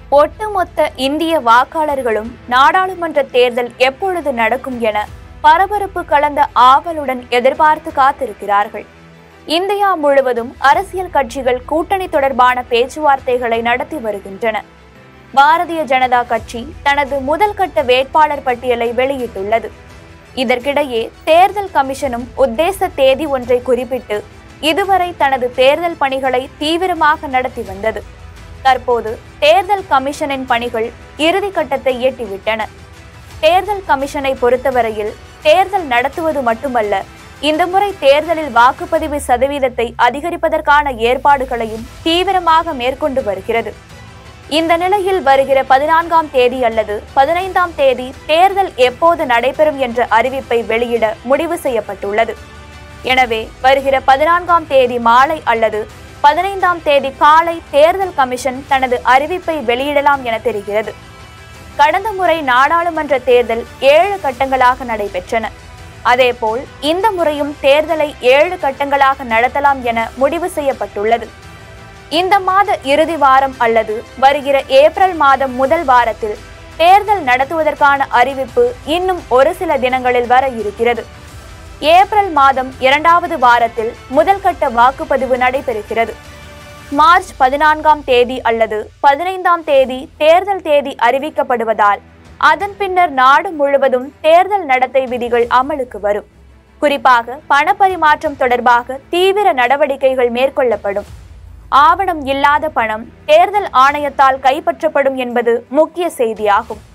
ஒட்டுமொத்த இந்திய வாக்காளர்களும் நாடாளுமன்ற தேர்தல் எப்பொழுது நடக்கும் என பரபரப்பு கலந்த ஆவலுடன் எதிர்பார்த்து காத்திருக்கிறார்கள் இந்தியா முழுவதும் அரசியல் கட்சிகள் கூட்டணி தொடர்பான பேச்சுவார்த்தைகளை நடத்தி வருகின்றன பாரதிய ஜனதா கட்சி தனது முதல் கட்ட வேட்பாளர் பட்டியலை வெளியிட்டுள்ளது இதற்கிடையே தேர்தல் கமிஷனும் உத்தேச தேதி ஒன்றை குறிப்பிட்டு இதுவரை தனது தேர்தல் பணிகளை தீவிரமாக நடத்தி வந்தது தற்போது தேர்தல் கமிஷனின் பணிகள் இறுதி கட்டத்தை எட்டிவிட்டன தேர்தல் கமிஷனை பொறுத்தவரையில் தேர்தல் நடத்துவது மட்டுமல்ல இந்த முறை தேர்தலில் வாக்குப்பதிவு சதவீதத்தை அதிகரிப்பதற்கான ஏற்பாடுகளையும் தீவிரமாக மேற்கொண்டு வருகிறது இந்த நிலையில் வருகிற பதினான்காம் தேதி அல்லது பதினைந்தாம் தேதி தேர்தல் எப்போது நடைபெறும் என்ற அறிவிப்பை வெளியிட முடிவு செய்யப்பட்டுள்ளது எனவே வருகிற பதினான்காம் தேதி மாலை அல்லது பதினைந்தாம் தேதி காலை தேர்தல் கமிஷன் தனது அறிவிப்பை வெளியிடலாம் என தெரிகிறது கடந்த முறை நாடாளுமன்ற தேர்தல் ஏழு கட்டங்களாக நடைபெற்றன அதேபோல் இந்த முறையும் தேர்தலை ஏழு கட்டங்களாக நடத்தலாம் என முடிவு செய்யப்பட்டுள்ளது இந்த மாத இறுதி வாரம் அல்லது வருகிற ஏப்ரல் மாதம் முதல் வாரத்தில் தேர்தல் நடத்துவதற்கான அறிவிப்பு இன்னும் ஒரு சில தினங்களில் வர இருக்கிறது ஏப்ரல் மாதம் இரண்டாவது வாரத்தில் முதல் கட்ட வாக்குப்பதிவு நடைபெறுகிறது மார்ச் பதினான்காம் தேதி அல்லது பதினைந்தாம் தேதி தேர்தல் தேதி அறிவிக்கப்படுவதால் அதன் பின்னர் நாடு முழுவதும் தேர்தல் நடத்தை விதிகள் அமலுக்கு வரும் குறிப்பாக பணப்பரிமாற்றம் தொடர்பாக தீவிர நடவடிக்கைகள் மேற்கொள்ளப்படும் ஆவணம் இல்லாத பணம் தேர்தல் ஆணையத்தால் கைப்பற்றப்படும் என்பது முக்கிய செய்தியாகும்